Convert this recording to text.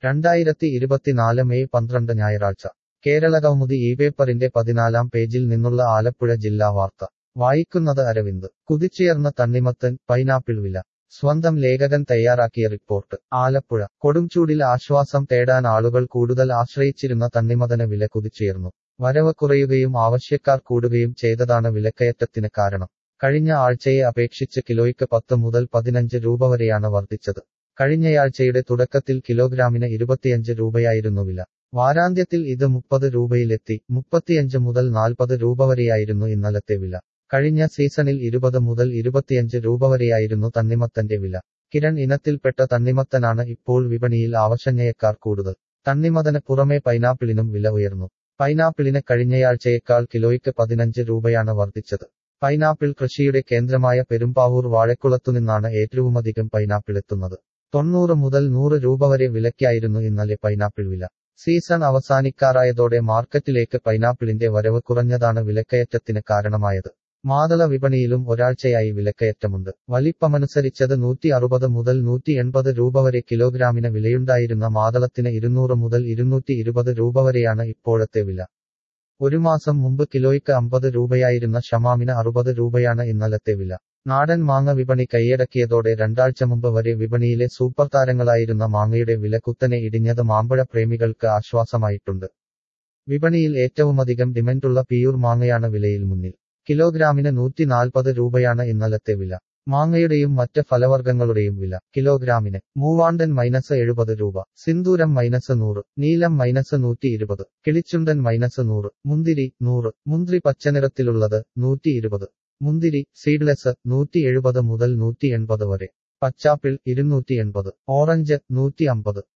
രണ്ടായിരത്തി ഇരുപത്തിനാല് മെയ് പന്ത്രണ്ട് ഞായറാഴ്ച കേരളകൗമുദി ഈ പേപ്പറിന്റെ പതിനാലാം പേജിൽ നിന്നുള്ള ആലപ്പുഴ ജില്ലാ വാർത്ത വായിക്കുന്നത് അരവിന്ദ് കുതിച്ചുയർന്ന തണ്ണിമത്തൻ പൈനാപ്പിൾ വില സ്വന്തം ലേഖകൻ തയ്യാറാക്കിയ റിപ്പോർട്ട് ആലപ്പുഴ കൊടുംചൂടിൽ ആശ്വാസം തേടാൻ ആളുകൾ കൂടുതൽ ആശ്രയിച്ചിരുന്ന തണ്ണിമതന് വില കുതിച്ചുയർന്നു വരവ് കുറയുകയും ആവശ്യക്കാർ കൂടുകയും ചെയ്തതാണ് വിലക്കയറ്റത്തിന് കാരണം കഴിഞ്ഞ ആഴ്ചയെ അപേക്ഷിച്ച് കിലോയ്ക്ക് പത്ത് മുതൽ പതിനഞ്ച് രൂപ വരെയാണ് വർദ്ധിച്ചത് കഴിഞ്ഞയാഴ്ചയുടെ തുടക്കത്തിൽ കിലോഗ്രാമിന് ഇരുപത്തിയഞ്ച് രൂപയായിരുന്നു വില വാരാന്ത്യത്തിൽ ഇത് മുപ്പത് രൂപയിലെത്തി മുപ്പത്തിയഞ്ച് മുതൽ നാൽപ്പത് രൂപ വരെയായിരുന്നു ഇന്നലത്തെ വില കഴിഞ്ഞ സീസണിൽ ഇരുപത് മുതൽ ഇരുപത്തിയഞ്ച് രൂപ വരെയായിരുന്നു തണ്ണിമത്തന്റെ വില കിരൺ ഇനത്തിൽപ്പെട്ട തണ്ണിമത്തനാണ് ഇപ്പോൾ വിപണിയിൽ ആവശ്യക്കാർ കൂടുതൽ തണ്ണിമതന് പുറമെ പൈനാപ്പിളിനും വില ഉയർന്നു പൈനാപ്പിളിന് കഴിഞ്ഞയാഴ്ചയേക്കാൾ കിലോയ്ക്ക് പതിനഞ്ച് രൂപയാണ് വർദ്ധിച്ചത് പൈനാപ്പിൾ കൃഷിയുടെ കേന്ദ്രമായ പെരുമ്പാവൂർ വാഴക്കുളത്തുനിന്നാണ് ഏറ്റവുമധികം പൈനാപ്പിൾ എത്തുന്നത് തൊണ്ണൂറ് മുതൽ നൂറ് രൂപ വരെ വിലയ്ക്കായിരുന്നു ഇന്നലെ പൈനാപ്പിൾ വില സീസൺ അവസാനിക്കാറായതോടെ മാർക്കറ്റിലേക്ക് പൈനാപ്പിളിന്റെ വരവ് കുറഞ്ഞതാണ് വിലക്കയറ്റത്തിന് കാരണമായത് മാതള വിപണിയിലും ഒരാഴ്ചയായി വിലക്കയറ്റമുണ്ട് വലിപ്പമനുസരിച്ചത് നൂറ്റി അറുപത് മുതൽ നൂറ്റി എൺപത് രൂപ വരെ കിലോഗ്രാമിന് വിലയുണ്ടായിരുന്ന മാതളത്തിന് ഇരുന്നൂറ് മുതൽ ഇരുന്നൂറ്റി ഇരുപത് രൂപ വരെയാണ് ഇപ്പോഴത്തെ വില ഒരു മാസം മുമ്പ് കിലോയ്ക്ക് അമ്പത് രൂപയായിരുന്ന ഷമാമിന് അറുപത് രൂപയാണ് ഇന്നലത്തെ വില നാടൻ മാങ്ങ വിപണി കൈയടക്കിയതോടെ രണ്ടാഴ്ച മുമ്പ് വരെ വിപണിയിലെ സൂപ്പർ താരങ്ങളായിരുന്ന മാങ്ങയുടെ വില കുത്തനെ ഇടിഞ്ഞത് മാമ്പഴ പ്രേമികൾക്ക് ആശ്വാസമായിട്ടുണ്ട് വിപണിയിൽ ഏറ്റവുമധികം ഡിമാൻഡുള്ള പിയൂർ മാങ്ങയാണ് വിലയിൽ മുന്നിൽ കിലോഗ്രാമിന് നൂറ്റി നാൽപ്പത് രൂപയാണ് ഇന്നലത്തെ വില മാങ്ങയുടെയും മറ്റ് ഫലവർഗ്ഗങ്ങളുടെയും വില കിലോഗ്രാമിന് മൂവാണ്ടൻ മൈനസ് എഴുപത് രൂപ സിന്ദൂരം മൈനസ് നൂറ് നീലം മൈനസ് നൂറ്റി ഇരുപത് കിളിച്ചുണ്ടൻ മൈനസ് നൂറ് മുന്തിരി നൂറ് മുന്തിരി പച്ചനിറത്തിലുള്ളത് നൂറ്റി ഇരുപത് മുന്തിരി സീഡ്ലെസ് നൂറ്റി എഴുപത് മുതൽ നൂറ്റി എൺപത് വരെ പച്ചാപ്പിൾ ഇരുന്നൂറ്റി എൺപത് ഓറഞ്ച് നൂറ്റി അമ്പത്